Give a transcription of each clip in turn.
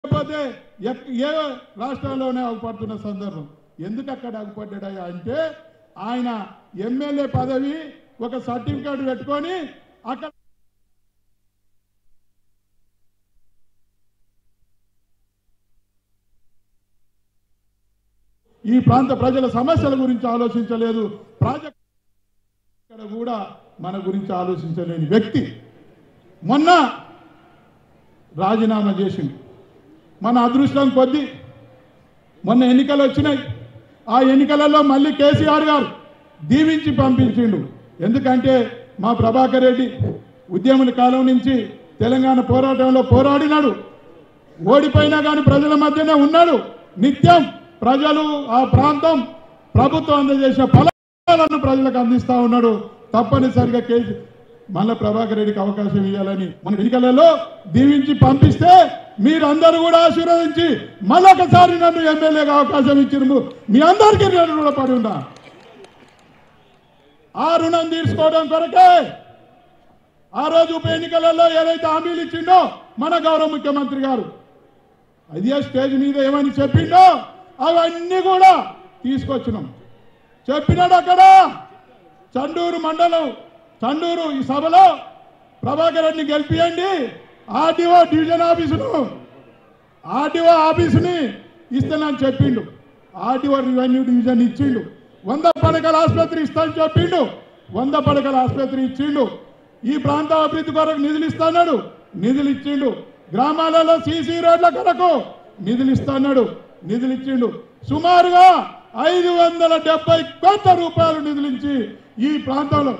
లేకపోతే ఎక్- ఏ రాష్ట్రాల్లోనే అగుపడుతున్న సందర్భం ఎందుకు అక్కడ అగుపడ్డాడయ్యా అంటే ఆయన ఎమ్మెల్యే పదవి ఒక సర్టిఫికేట్ పెట్టుకొని అక్కడ ఈ ప్రాంత ప్రజల సమస్యల గురించి ఆలోచించలేదు ప్రాజెక్ట్ ఇక్కడ కూడా మన గురించి ఆలోచించలేని వ్యక్తి మొన్న రాజీనామా చేసిండు మన అదృష్టం కొద్దీ మొన్న ఎన్నికలు వచ్చినాయి ఆ ఎన్నికలలో మళ్ళీ కేసీఆర్ గారు దీవించి పంపించిండు ఎందుకంటే మా ప్రభాకర్ రెడ్డి ఉద్యముల కాలం నుంచి తెలంగాణ పోరాటంలో పోరాడినాడు ఓడిపోయినా కానీ ప్రజల మధ్యనే ఉన్నాడు నిత్యం ప్రజలు ఆ ప్రాంతం ప్రభుత్వం అందజేసిన ఫలాలను ప్రజలకు అందిస్తా ఉన్నాడు తప్పనిసరిగా కేసీ మళ్ళా ప్రభాకర్ రెడ్డికి అవకాశం ఇవ్వాలని మన ఎన్నికలలో దీవించి పంపిస్తే మీరందరూ కూడా ఆశీర్వదించి మళ్ళొకసారి నన్ను ఎమ్మెల్యేగా అవకాశం ఇచ్చిన మీ అందరికీ నేను రుణపడి ఉన్నా ఆ రుణం తీర్చుకోవడం కొరకే ఆ రోజు ఉప ఎన్నికలలో ఏదైతే హామీలు ఇచ్చిండో మన గౌరవ ముఖ్యమంత్రి గారు అదే స్టేజ్ మీద ఏమని చెప్పిండో అవన్నీ కూడా తీసుకొచ్చినాం చెప్పినాడు అక్కడ చండూరు మండలం చండూరు ఈ సభలో ప్రభాకర్ రెడ్డిని గెలిపియండి ఆర్డీఓ డివిజన్ ఆఫీసును ఆర్డీఓ ఆఫీసుని ఇస్తానని చెప్పిండు ఆర్డీఓ రెవెన్యూ డివిజన్ ఇచ్చిండు వంద పడకల ఆసుపత్రి ఇస్తానని చెప్పిండు వంద పడకల ఆసుపత్రి ఇచ్చిండు ఈ ప్రాంత అభివృద్ధి కొరకు నిధులు ఇస్తాడు నిధులు ఇచ్చిండు గ్రామాలలో సీసీ రోడ్ల కొరకు నిధులు ఇస్తాడు నిధులు ఇచ్చిండు సుమారుగా ఐదు వందల డెబ్బై కోట్ల రూపాయలు నిధులించి ఈ ప్రాంతంలో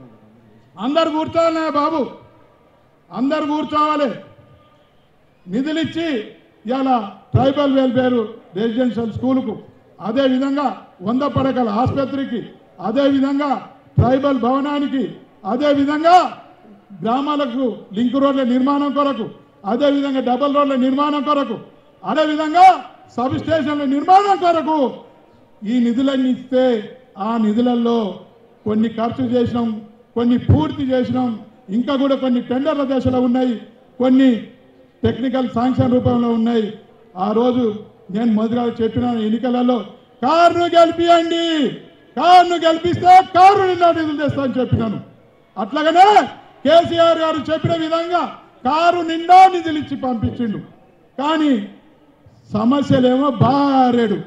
అందరు కూర్చోవాలనే బాబు అందరు కూర్చోవాలి నిధులిచ్చి ఇవాళ ట్రైబల్ వెల్ఫేర్ రెసిడెన్షియల్ స్కూలుకు అదే విధంగా వంద పడకల ఆసుపత్రికి అదే విధంగా ట్రైబల్ భవనానికి అదే విధంగా గ్రామాలకు లింక్ రోడ్ల నిర్మాణం కొరకు అదే విధంగా డబల్ రోడ్ల నిర్మాణం కొరకు అదే విధంగా సబ్ స్టేషన్ల నిర్మాణం కొరకు ఈ నిధులన్నీ ఇస్తే ఆ నిధులలో కొన్ని ఖర్చు చేసినాం కొన్ని పూర్తి చేసినాం ఇంకా కూడా కొన్ని టెండర్ల దశలో ఉన్నాయి కొన్ని టెక్నికల్ శాంక్షన్ రూపంలో ఉన్నాయి ఆ రోజు నేను మొదలుగా చెప్పిన ఎన్నికలలో కారును గెలిపియండి కారును గెలిపిస్తే కారు నిండా నిధులు తెస్తానని చెప్పినాను అట్లాగనే కేసీఆర్ గారు చెప్పిన విధంగా కారు నిండా నిధులు ఇచ్చి పంపించిండు కానీ సమస్యలేమో బారేడు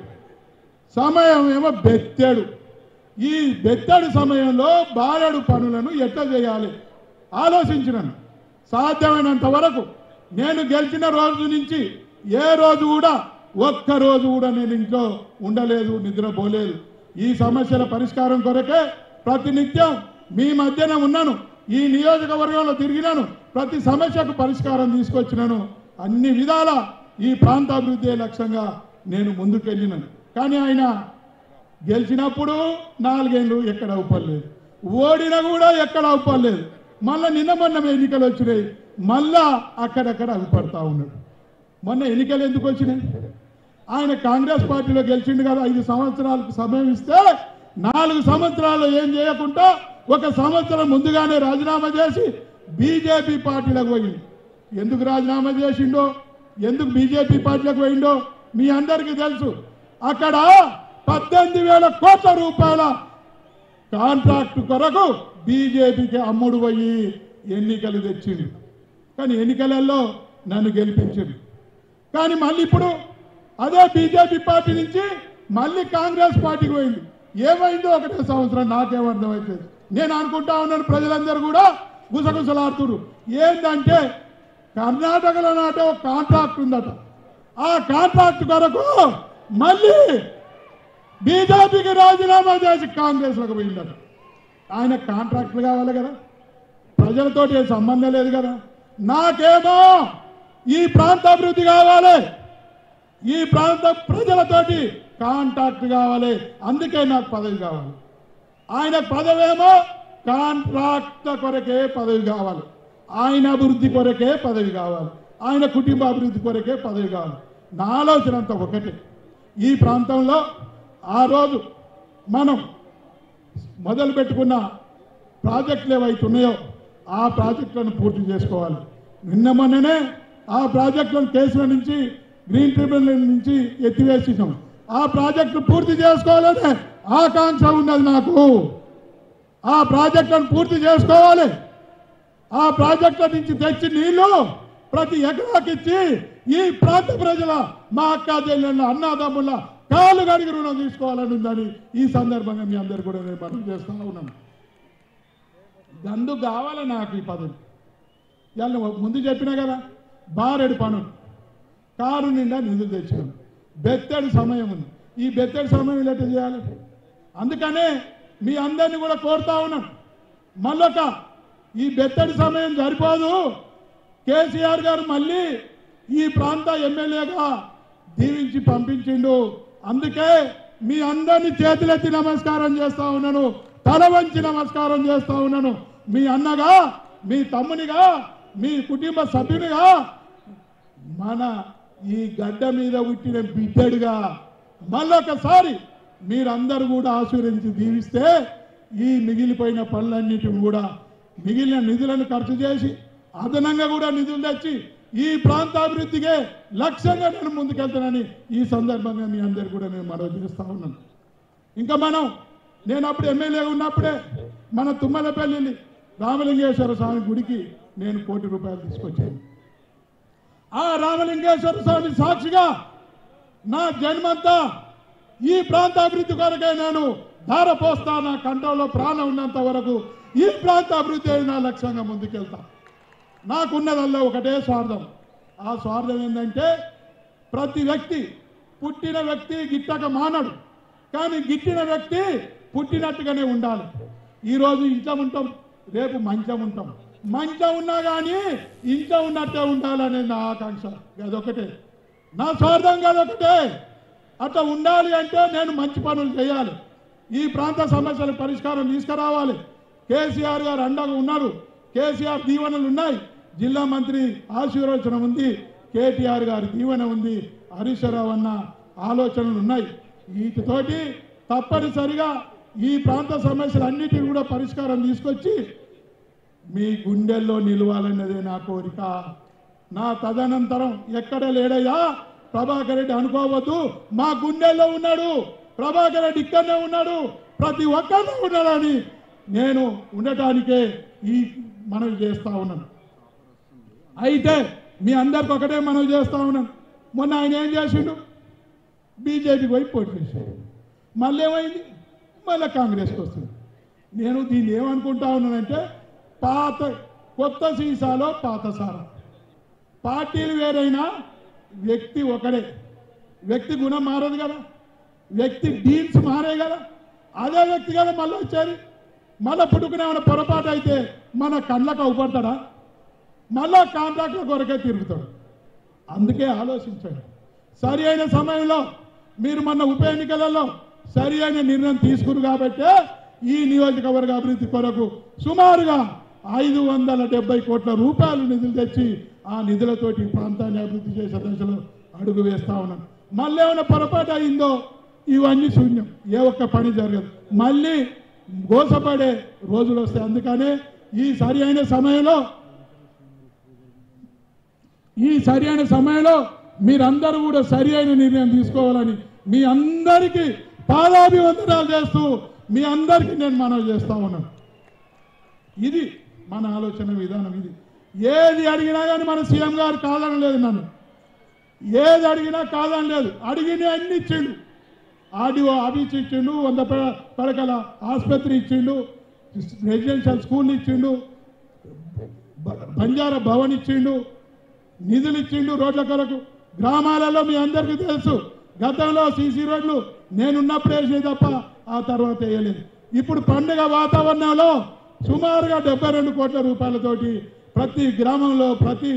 సమయం ఏమో బెత్తాడు ఈ బెత్తడి సమయంలో బారెడు పనులను ఎట్లా చేయాలి ఆలోచించినాను సాధ్యమైనంత వరకు నేను గెలిచిన రోజు నుంచి ఏ రోజు కూడా ఒక్క రోజు కూడా నేను ఇంట్లో ఉండలేదు నిద్రపోలేదు ఈ సమస్యల పరిష్కారం కొరకే ప్రతినిత్యం మీ మధ్యన ఉన్నాను ఈ నియోజకవర్గంలో తిరిగినాను ప్రతి సమస్యకు పరిష్కారం తీసుకొచ్చినాను అన్ని విధాల ఈ ప్రాంతాభివృద్ధి లక్ష్యంగా నేను ముందుకెళ్ళినాను కానీ ఆయన గెలిచినప్పుడు నాలుగేళ్ళు ఎక్కడ అవ్వలేదు ఓడినా కూడా ఎక్కడ అవ్వలేదు మళ్ళా నిన్న మొన్న ఎన్నికలు వచ్చినాయి మళ్ళా అక్కడక్కడ అగుపడతా ఉన్నాడు మొన్న ఎన్నికలు ఎందుకు వచ్చినాయి ఆయన కాంగ్రెస్ పార్టీలో గెలిచిండు కదా ఐదు సంవత్సరాలకు సమయం ఇస్తే నాలుగు సంవత్సరాలు ఏం చేయకుండా ఒక సంవత్సరం ముందుగానే రాజీనామా చేసి బీజేపీ పార్టీలకు పోయింది ఎందుకు రాజీనామా చేసిండో ఎందుకు బీజేపీ పార్టీలకు పోయిండో మీ అందరికీ తెలుసు అక్కడ పద్దెనిమిది వేల కోట్ల రూపాయల కాంట్రాక్ట్ కొరకు బీజేపీకి అమ్ముడు పోయి ఎన్నికలు తెచ్చింది కానీ ఎన్నికలలో నన్ను గెలిపించింది కానీ మళ్ళీ ఇప్పుడు అదే బీజేపీ పార్టీ నుంచి మళ్ళీ కాంగ్రెస్ పార్టీకి పోయింది ఏమైందో ఒకటే సంవత్సరం నాకేమర్థమవుతుంది నేను అనుకుంటా ఉన్నాను ప్రజలందరూ కూడా గుసగుసలాడుతున్నారు ఏంటంటే కర్ణాటకలో నాట ఒక కాంట్రాక్ట్ ఉందట ఆ కాంట్రాక్ట్ కొరకు మళ్ళీ బీజేపీకి రాజీనామా చేసి కాంగ్రెస్లోకి పోయిందట ఆయన కాంట్రాక్ట్లు కావాలి కదా ప్రజలతో ఏ సంబంధం లేదు కదా నాకేమో ఈ ప్రాంత అభివృద్ధి కావాలి ఈ ప్రాంత ప్రజలతోటి కాంటాక్ట్ కావాలి అందుకే నాకు పదవి కావాలి ఆయన పదవేమో కాంట్రాక్ట్ కొరకే పదవి కావాలి ఆయన అభివృద్ధి కొరకే పదవి కావాలి ఆయన కుటుంబ అభివృద్ధి కొరకే పదవి కావాలి నా ఆలోచన అంతా ఒకటే ఈ ప్రాంతంలో ఆ రోజు మనం మొదలు పెట్టుకున్న ప్రాజెక్టులు ఏవైతే ఉన్నాయో ఆ ప్రాజెక్టులను పూర్తి చేసుకోవాలి నిన్న మొన్ననే ఆ ప్రాజెక్టులను కేసుల నుంచి గ్రీన్ ట్రిబ్యునల్ నుంచి ఎత్తివేసినాం ఆ ప్రాజెక్టు పూర్తి చేసుకోవాలనే ఆకాంక్ష ఉన్నది నాకు ఆ ప్రాజెక్టులను పూర్తి చేసుకోవాలి ఆ ప్రాజెక్టుల నుంచి తెచ్చి నీళ్లు ప్రతి ఎకరాకిచ్చి ఈ ప్రాంత ప్రజల మా అక్క చెల్లెళ్ళ అన్నదమ్ముల కాలు గడిగి రుణం తీసుకోవాలని ఉందని ఈ సందర్భంగా మీ అందరు కూడా నేను మనం చేస్తా ఉన్నాను దందు కావాలి నాకు ఈ పదవి ఇవాళ ముందు చెప్పినా కదా బారెడు పనులు కారు నిండా నిధులు తెచ్చాను బెత్తడి సమయం ఉంది ఈ బెత్తడి సమయం ఎట్లా చేయాలి అందుకనే మీ అందరిని కూడా కోరుతా ఉన్నాను మళ్ళొక ఈ బెత్తడి సమయం సరిపోదు కేసీఆర్ గారు మళ్ళీ ఈ ప్రాంత ఎమ్మెల్యేగా దీవించి పంపించిండు అందుకే మీ అందరినీ చేతులెత్తి నమస్కారం చేస్తా ఉన్నాను తల వంచి నమస్కారం చేస్తా ఉన్నాను మీ అన్నగా మీ తమ్మునిగా మీ కుటుంబ సభ్యునిగా మన ఈ గడ్డ మీద పుట్టిన బిడ్డడుగా మళ్ళొకసారి మీరందరూ కూడా ఆశీర్వదించి దీవిస్తే ఈ మిగిలిపోయిన పనులన్నిటిని కూడా మిగిలిన నిధులను ఖర్చు చేసి అదనంగా కూడా నిధులు తెచ్చి ఈ ప్రాంత అభివృద్ధికే లక్ష్యంగా నేను ముందుకెళ్తానని ఈ సందర్భంగా మీ అందరు కూడా నేను మనవి చేస్తా ఉన్నాను ఇంకా మనం నేను అప్పుడు ఎమ్మెల్యే ఉన్నప్పుడే మన తుమ్మలపల్లి రామలింగేశ్వర స్వామి గుడికి నేను కోటి రూపాయలు తీసుకొచ్చాను ఆ రామలింగేశ్వర స్వామి సాక్షిగా నా జన్మంతా ఈ ప్రాంత అభివృద్ధి కొరకే నేను ధార పోస్తా నా కంఠంలో ప్రాణం ఉన్నంత వరకు ఈ ప్రాంత అభివృద్ధి నా లక్ష్యంగా ముందుకెళ్తా నాకున్నదల్లా ఒకటే స్వార్థం ఆ స్వార్థం ఏంటంటే ప్రతి వ్యక్తి పుట్టిన వ్యక్తి గిట్టక మానడు కానీ గిట్టిన వ్యక్తి పుట్టినట్టుగానే ఉండాలి ఈరోజు ఇంట్లో ఉంటాం రేపు మంచం ఉంటాం మంచం ఉన్నా కానీ ఇంట్లో ఉన్నట్టే ఉండాలనే నా ఆకాంక్ష అదొకటే నా స్వార్థం కాదొకటే అట్లా ఉండాలి అంటే నేను మంచి పనులు చేయాలి ఈ ప్రాంత సమస్యల పరిష్కారం తీసుకురావాలి కేసీఆర్ గారు అండగా ఉన్నారు కేసీఆర్ దీవెనలు ఉన్నాయి జిల్లా మంత్రి ఆశీర్వచనం ఉంది కేటీఆర్ గారి దీవెన ఉంది హరీశ్వరరావు అన్న ఆలోచనలు ఉన్నాయి వీటితోటి తప్పనిసరిగా ఈ ప్రాంత సమస్యలన్నిటిని కూడా పరిష్కారం తీసుకొచ్చి మీ గుండెల్లో నిలవాలన్నదే నా కోరిక నా తదనంతరం ఎక్కడ లేడయ్యా ప్రభాకర్ రెడ్డి అనుకోవద్దు మా గుండెల్లో ఉన్నాడు ప్రభాకర్ రెడ్డి ఇక్కడనే ఉన్నాడు ప్రతి ఒక్కరిలో ఉన్నాడని నేను ఉండటానికే ఈ మనవి చేస్తా ఉన్నాను అయితే మీ అందరికి ఒకటే మనవి చేస్తా ఉన్నాను మొన్న ఆయన ఏం చేసిండు బీజేపీకి పోయి పోటీ చేశాడు మళ్ళీ ఏమైంది మళ్ళీ కాంగ్రెస్కి వస్తుంది నేను దీన్ని ఏమనుకుంటా ఉన్నానంటే పాత కొత్త సీసాలో పాత సారా పార్టీలు వేరైనా వ్యక్తి ఒకడే వ్యక్తి గుణం మారదు కదా వ్యక్తి డీల్స్ మారే కదా అదే వ్యక్తి కదా మళ్ళీ వచ్చేది మళ్ళీ పుట్టుకునే ఏమైనా పొరపాటు అయితే మన కళ్ళకు అవుపడతాడా మళ్ళా కాంట్రాక్ట్ల కొరకే తిరుగుతాడు అందుకే ఆలోచించండి సరి అయిన సమయంలో మీరు మొన్న ఉప ఎన్నికలలో సరి అయిన నిర్ణయం తీసుకురు కాబట్టే ఈ నియోజకవర్గ అభివృద్ధి కొరకు సుమారుగా ఐదు వందల డెబ్బై కోట్ల రూపాయలు నిధులు తెచ్చి ఆ నిధులతోటి ఈ ప్రాంతాన్ని అభివృద్ధి చేసే దశలో అడుగు వేస్తా ఉన్నాం మళ్ళీ ఏమైనా పొరపాటు అయిందో ఇవన్నీ శూన్యం ఏ ఒక్క పని జరగదు మళ్ళీ గోసపడే రోజులు వస్తాయి అందుకనే ఈ సరి అయిన సమయంలో ఈ సరి అయిన సమయంలో మీరందరూ కూడా సరి అయిన నిర్ణయం తీసుకోవాలని మీ అందరికీ పాదాభివందనాలు చేస్తూ మీ అందరికీ నేను మనవి చేస్తా ఉన్నాను ఇది మన ఆలోచన విధానం ఇది ఏది అడిగినా కానీ మన సీఎం గారు కాదని లేదు నన్ను ఏది అడిగినా కాదని లేదు అడిగిన అన్ని ఇచ్చిండు ఆర్డీఓ ఆఫీస్ ఇచ్చిండు వంద ప- పడకల ఆసుపత్రి ఇచ్చిండు రెసిడెన్షియల్ స్కూల్ ఇచ్చిండు బ- బంజారా భవన్ ఇచ్చిండు నిధులు ఇచ్చిండు రోడ్ల కొరకు గ్రామాలలో మీ అందరికీ తెలుసు గతంలో సీసీ రోడ్లు నేనున్నప్పుడు వేసినాయి తప్ప ఆ తర్వాత వేయలేదు ఇప్పుడు పండుగ వాతావరణంలో సుమారుగా డెబ్బై రెండు కోట్ల రూపాయలతోటి ప్రతి గ్రామంలో ప్రతి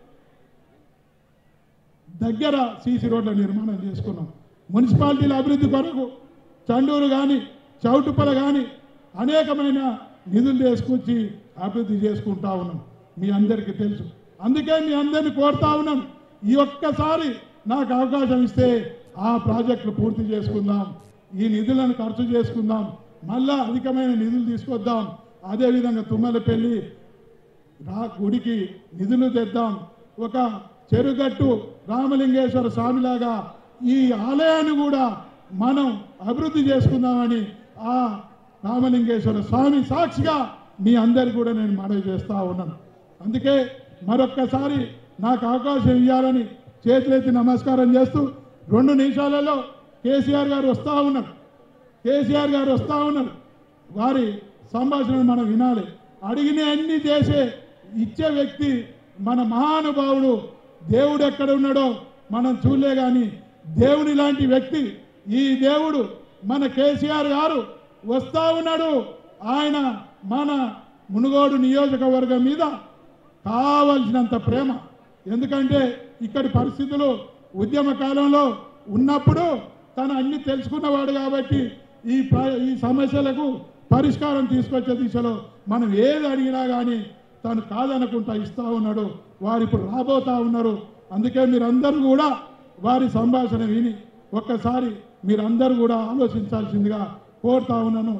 దగ్గర సీసీ రోడ్ల నిర్మాణం చేసుకున్నాం మున్సిపాలిటీల అభివృద్ధి కొరకు చండూరు కానీ చౌటుపల కానీ అనేకమైన నిధులు తీసుకొచ్చి అభివృద్ధి చేసుకుంటా ఉన్నాం మీ అందరికీ తెలుసు అందుకే మీ అందరిని కోరుతా ఉన్నాను ఈ ఒక్కసారి నాకు అవకాశం ఇస్తే ఆ ప్రాజెక్టులు పూర్తి చేసుకుందాం ఈ నిధులను ఖర్చు చేసుకుందాం మళ్ళా అధికమైన నిధులు తీసుకొద్దాం అదేవిధంగా తుమ్మలపల్లి రా గుడికి నిధులు తెద్దాం ఒక చెరుగట్టు రామలింగేశ్వర స్వామిలాగా ఈ ఆలయాన్ని కూడా మనం అభివృద్ధి చేసుకుందామని ఆ రామలింగేశ్వర స్వామి సాక్షిగా మీ అందరికి కూడా నేను మనవి చేస్తా ఉన్నాను అందుకే మరొక్కసారి నాకు అవకాశం ఇవ్వాలని చేతులెత్తి నమస్కారం చేస్తూ రెండు నిమిషాలలో కేసీఆర్ గారు వస్తూ ఉన్నారు కేసీఆర్ గారు వస్తూ ఉన్నారు వారి సంభాషణ మనం వినాలి అడిగిన అన్ని చేసే ఇచ్చే వ్యక్తి మన మహానుభావుడు దేవుడు ఎక్కడ ఉన్నాడో మనం చూడలే కానీ దేవుని లాంటి వ్యక్తి ఈ దేవుడు మన కేసీఆర్ గారు వస్తా ఉన్నాడు ఆయన మన మునుగోడు నియోజకవర్గం మీద కావలసినంత ప్రేమ ఎందుకంటే ఇక్కడి పరిస్థితులు ఉద్యమ కాలంలో ఉన్నప్పుడు తను అన్ని తెలుసుకున్నవాడు కాబట్టి ఈ ప్ర- ఈ సమస్యలకు పరిష్కారం తీసుకొచ్చే దిశలో మనం ఏది అడిగినా కానీ తను కాదనుకుంటా ఇస్తా ఉన్నాడు వారు ఇప్పుడు రాబోతా ఉన్నారు అందుకే మీరందరూ కూడా వారి సంభాషణ విని ఒక్కసారి మీరందరూ కూడా ఆలోచించాల్సిందిగా కోరుతా ఉన్నాను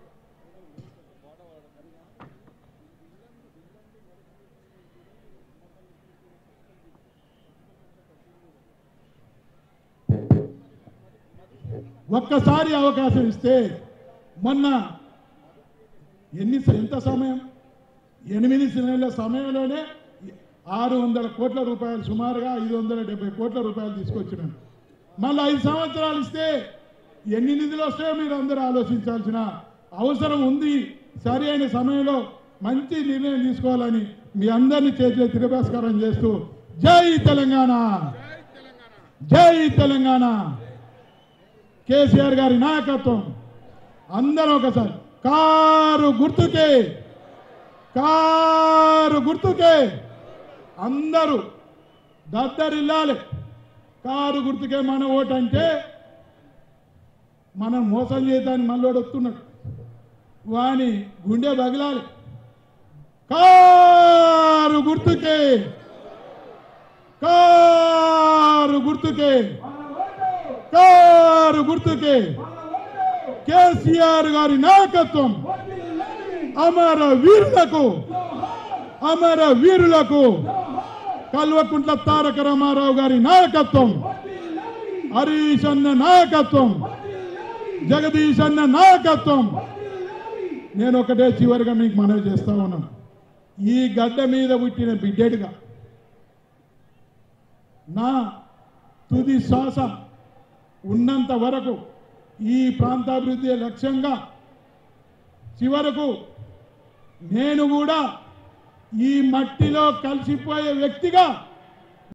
ఒక్కసారి అవకాశం ఇస్తే మొన్న ఎన్ని ఎంత సమయం ఎనిమిది నెలల సమయంలోనే ఆరు వందల కోట్ల రూపాయలు సుమారుగా ఐదు వందల డెబ్బై కోట్ల రూపాయలు తీసుకొచ్చినాను మళ్ళీ ఐదు సంవత్సరాలు ఇస్తే ఎన్ని నిధులు వస్తాయో మీరు అందరూ ఆలోచించాల్సిన అవసరం ఉంది సరి అయిన సమయంలో మంచి నిర్ణయం తీసుకోవాలని మీ అందరినీ చేతులు తిరస్కారం చేస్తూ జై తెలంగాణ జై తెలంగాణ కేసీఆర్ గారి నాయకత్వం అందరం ఒకసారి కారు గుర్తుకే కారు గుర్తుకే అందరూ దద్దరిల్లాలి కారు గుర్తుకే మన ఓటు అంటే మనం మోసం చేయడానికి మళ్ళీ వస్తున్నాడు వాని గుండె బగిలాలి కారు గుర్తుకే కారు గుర్తుకే కారు గుర్తుకే కేసీఆర్ గారి నాయకత్వం అమర వీరులకు అమర వీరులకు కల్వకుంట్ల తారక రామారావు గారి నాయకత్వం హరీష్ అన్న నాయకత్వం జగదీష్ అన్న నాయకత్వం నేను ఒకటే చివరిగా మీకు మనవి చేస్తా ఉన్నాను ఈ గడ్డ మీద పుట్టిన బిడ్డెడుగా నా తుది శ్వాస ఉన్నంత వరకు ఈ ప్రాంతాభివృద్ధి లక్ష్యంగా చివరకు నేను కూడా ఈ మట్టిలో కలిసిపోయే వ్యక్తిగా